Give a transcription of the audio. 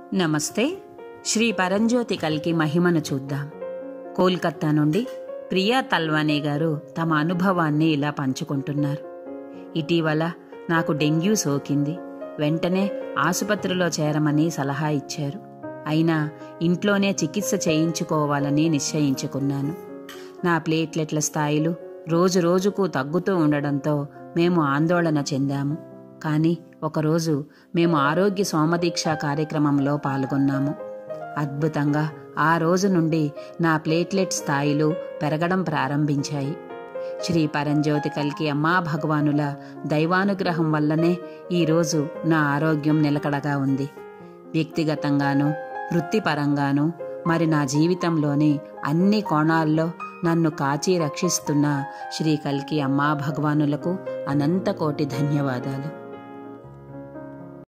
నమస్తే శ్రీ పరంజ్యోతి కల్కి మహిమను చూద్దాం కోల్కత్తా నుండి ప్రియా తల్వానే గారు తమ అనుభవాన్ని ఇలా పంచుకుంటున్నారు ఇటీవల నాకు డెంగ్యూ సోకింది వెంటనే ఆసుపత్రిలో చేరమని సలహా ఇచ్చారు అయినా ఇంట్లోనే చికిత్స చేయించుకోవాలని నిశ్చయించుకున్నాను నా ప్లేట్లెట్ల స్థాయిలు రోజు రోజుకు తగ్గుతూ ఉండడంతో మేము ఆందోళన చెందాము కానీ ఒకరోజు మేము ఆరోగ్య సోమదీక్ష కార్యక్రమంలో పాల్గొన్నాము అద్భుతంగా ఆ రోజు నుండి నా ప్లేట్లెట్ స్థాయిలు పెరగడం ప్రారంభించాయి శ్రీ పరంజ్యోతి కల్కి అమ్మా భగవానుల దైవానుగ్రహం వల్లనే ఈరోజు నా ఆరోగ్యం నిలకడగా ఉంది వ్యక్తిగతంగానూ వృత్తిపరంగానూ మరి నా జీవితంలోని అన్ని కోణాల్లో నన్ను కాచి రక్షిస్తున్న శ్రీ కల్కి అమ్మా భగవానులకు అనంత కోటి ధన్యవాదాలు